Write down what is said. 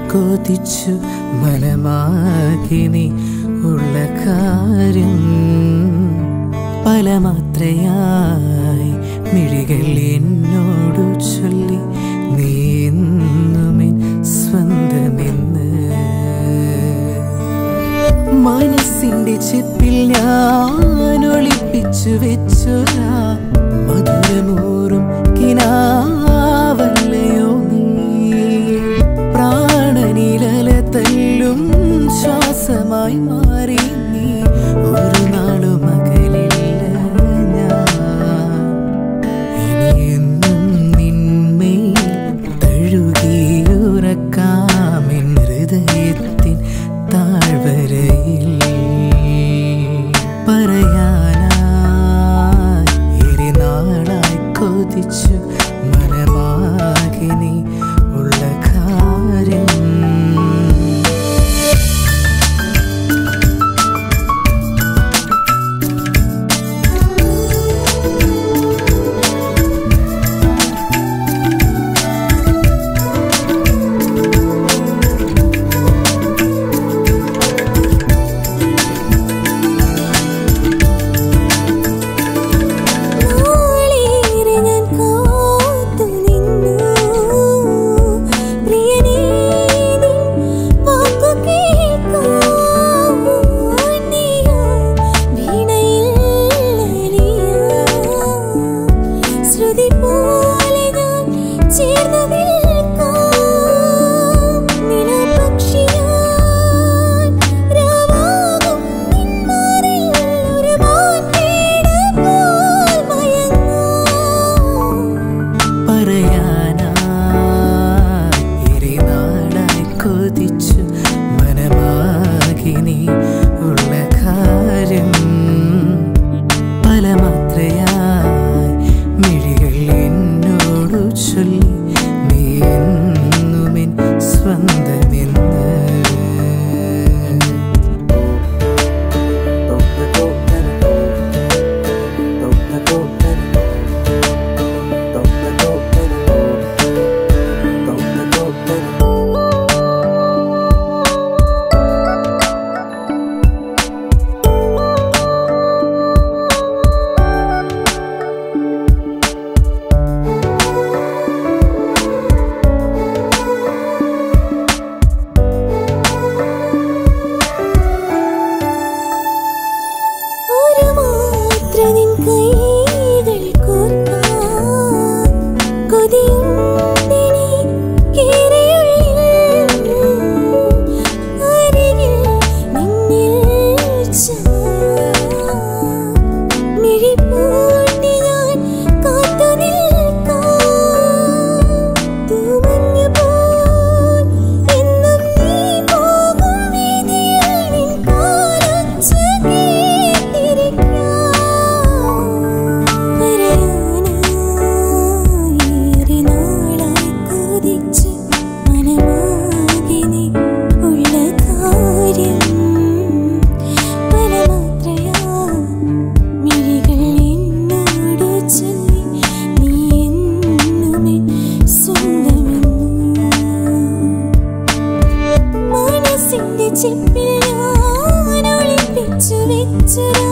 കൊതിച്ചു മനമാകിനി ഉള്ള കാര്യം പല മാത്രയായി മിഴികൾ എന്നോടു ചൊല്ലി നീ എന്നുമെൻ സ്വന്തമെന്ന് മനസ്സിന്റെ ചെപ്പിൽ ഞാൻ ഒളിപ്പിച്ചു വെച്ചൊരാ മധുരമൂറും കിനാവല്ലയോ നീ പ്രാണനിലല തല്ലും ശ്വാസമായി മാറി നീ ഒരു നാളും അകലില്ല ഞാൻ ഇനിയെന്നും നിന്മേൽ തഴുകിയുറക്കാമെൻ ഹൃദയത്തിൻ താഴ്വരയിൽ പറയാനായി ഇരി നാളായി കൊതിച്ചു മനമാകിനി ഉള്ള കാര്യം നാളേറെ ഞാൻ കാത്തു നിന്നു പ്രിയനേ നിൻ വാക്കു കേൾക്കാൻ നീയോ വീണയിൽ ശ്രുതി പോലെ ഞാൻ ചേർന്നു നിൽക്കാം നിലപക്ഷിയാൻ രാവാകും നിന്മാറിൽ ഒരു മാൻപേട പോൽ മയങ്ങാം പറയാനായി ഇരി നാളായി കൊതിച്ചു മനമാകിനി ഉള്ള കാര്യം പല മാത്രയായി മിഴികൾ എന്നോടു ചൊല്ലി നീ എന്നുമെൻ സ്വന്തമെന്ന് ഒരു മാത്ര നിൻ കൈകൾ കോർക്കാൻ കൊതിയുണ്ടെനി കേരയുള്ളിൽ അരികിൽ നിന്നിൽ ചായാൻ മിഴിപൂട്ടി ഞാൻ കാത്തു നിൽക്കാം തൂമഞ്ഞു പോൽ എന്നും നീ പോകും വീതിയിൽ നിൻ കാലൊച്ച കേട്ടിരിക്കാം പറയാനായി നാളായി കൊതിച്ച് മനമാകെ നീ ഉള്ള കാര്യം പല മാത്രയാ മിഴികൾ എന്നോട് ചൊല്ലി നീ എന്നുമേ സ്വന്തമെന്നു മനസ്സിന്റെ ചെപ്പിൽ ഞാൻ ഒളിപ്പിച്ചു വെച്ചൊരാ